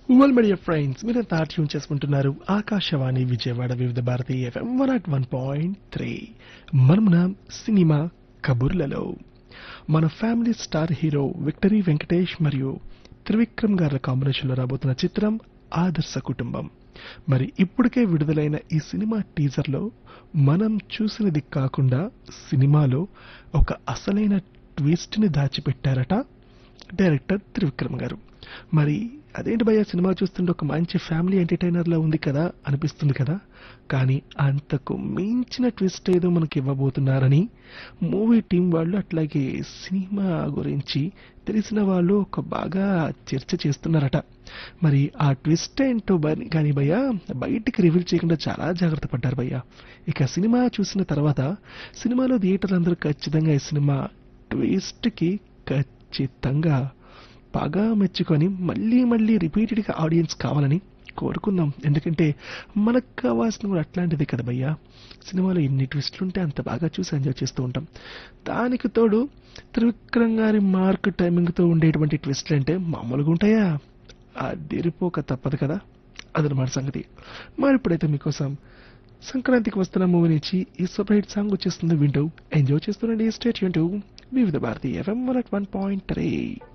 well media friends మీరంతా tune చేసుకుంటున్నారు Akashvani Vijayawada Vividh Bharati FM one at one point three మనమున cinema కబుర్లలో మన family star hero victory Venkatesh మరియు త్రివిక్రమ్ గారి కాంబినేషన్లో రాబోతున్న చిత్రం ఆదర్శ కుటుంబం మరి ఇప్పటికే విడుదలైన ఈ సినిమా టీజర్లో మనం చూసినది కాకుండా సినిమాలో ఒక అసలైన ట్విస్ట్ని దాచిపెట్టారట డైరెక్టర్ త్రివిక్రమ్ గారు మరి అదేంటి భయ్య సినిమా చూస్తుంటే ఒక మంచి ఫ్యామిలీ ఎంటర్టైనర్ లా ఉంది కదా అనిపిస్తుంది కదా కానీ అంతకు మించిన ట్విస్ట్ ఏదో మనకి ఇవ్వబోతున్నారని మూవీ టీం వాళ్ళు అట్లాగే సినిమా గురించి తెలిసిన వాళ్ళు ఒక బాగా చర్చ చేస్తున్నారట మరి ఆ ట్విస్ట్ ఏంటో బని- కానీ భయ్య బయటికి రివీల్ చేయకుండా చాలా జాగ్రత్త పడ్డారు భయ్య ఇక సినిమా చూసిన తర్వాత సినిమాలో థియేటర్ అందరూ ఖచ్చితంగా ఈ సినిమా ట్విస్ట్కి ఖచ్చితంగా బాగా మెచ్చుకొని మళ్ళీ మళ్ళీ రిపీటెడ్గా ఆడియన్స్ కావాలని కోరుకుందాం ఎందుకంటే మనకు కావాల్సిన కూడా అట్లాంటిది కదా భయ్యా సినిమాలో ఎన్ని ట్విస్టులు ఉంటే అంత బాగా చూసి ఎంజాయ్ చేస్తూ ఉంటాం దానికి తోడు త్రివిక్రమ్ గారి మార్క్ టైమింగ్తో ఉండేటువంటి ట్విస్టులు అంటే మామూలుగా ఉంటాయా అదిరిపోక తప్పదు కదా అదనమాట సంగతి మరి ఇప్పుడైతే మీకోసం సంక్రాంతికి వస్తున్న మూవీ నుంచి ఈ సపరేట్ సాంగ్ వచ్చేస్తుంది వింటూ ఎంజాయ్ చేస్తుండండి state Vividh Bharati FM one point three